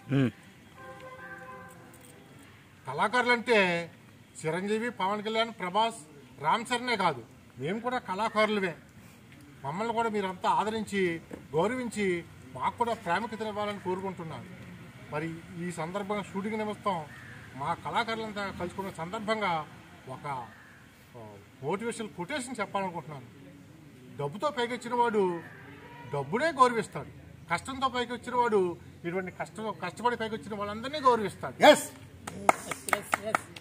ఉమ్. కళాకారులు అంటే చిరంజీవి పవన్ కళ్యాణ్ ప్రభాస్ రామ్ చరణే కాదు మేము కూడా కళాకారులమే మమ్మల్ని కూడా మీరంతా ఆదరించి గౌరవించి మాకు కూడా ప్రాముఖ్యత ఇవ్వాలని కోరుకుంటున్నాను మరి ఈ సందర్భంగా షూటింగ్ నిమిత్తం మా కళాకారులంతా కలుసుకున్న సందర్భంగా ఒక మోటివేషనల్ కొటేషన్ చెప్పాలనుకుంటున్నాను డబ్బుతో పైకి వచ్చిన వాడు డబ్బునే గౌరవిస్తాడు కష్టంతో పైకి వచ్చిన వాడు ఇటువంటి కష్టం కష్టపడి పైకి వచ్చిన వాళ్ళందరినీ గౌరవిస్తాడు ఎస్ yes, yes.